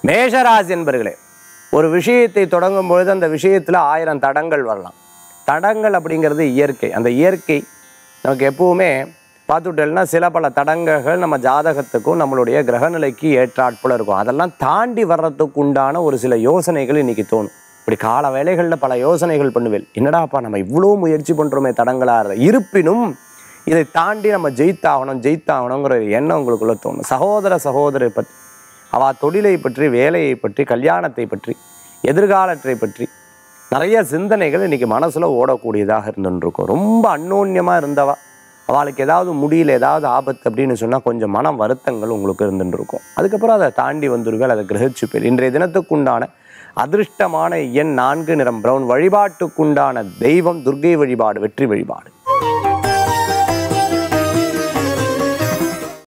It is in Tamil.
மேஷராசி என்பர்களே ஒரு விஷயத்தை தொடங்கும் பொழுது அந்த விஷயத்தில் ஆயிரம் தடங்கள் வரலாம் தடங்கள் அப்படிங்கிறது இயற்கை அந்த இயற்கை நமக்கு எப்பவுமே பார்த்துட்டேன்னா சில பல தடங்கல்கள் நம்ம ஜாதகத்துக்கும் நம்மளுடைய கிரகநிலைக்கு ஏற்றாற்போல இருக்கும் அதெல்லாம் தாண்டி வர்றதுக்கு உண்டான ஒரு சில யோசனைகள் இன்னைக்கு தோணும் இப்படி கால வேலைகளில் பல யோசனைகள் பண்ணுவேன் என்னடாப்பா நம்ம இவ்வளோ முயற்சி பண்ணுறோமே தடங்களாக இருப்பினும் இதை தாண்டி நம்ம ஜெயித்தாகணும் ஜெயித்தாகணுங்கிற ஒரு எண்ணம் உங்களுக்குள்ள தோணும் சகோதர சகோதரி பற்றி அவள் தொழிலை பற்றி வேலையை பற்றி கல்யாணத்தை பற்றி எதிர்காலத்தை பற்றி நிறைய சிந்தனைகள் இன்னைக்கு மனசுல ஓடக்கூடியதாக இருந்துருக்கும் ரொம்ப அந்யோன்யமாக இருந்தவா அவளுக்கு ஏதாவது முடியல ஏதாவது ஆபத்து அப்படின்னு சொன்னால் கொஞ்சம் மன வருத்தங்கள் உங்களுக்கு இருந்துருக்கும் அதுக்கப்புறம் அதை தாண்டி வந்துருவேன் அதை கிரகிச்சுப்பேன் இன்றைய தினத்துக்குண்டான அதிர்ஷ்டமான எண் நான்கு நிறம் பிரவுன் வழிபாட்டுக்குண்டான தெய்வம் துர்க்கை வழிபாடு வெற்றி வழிபாடு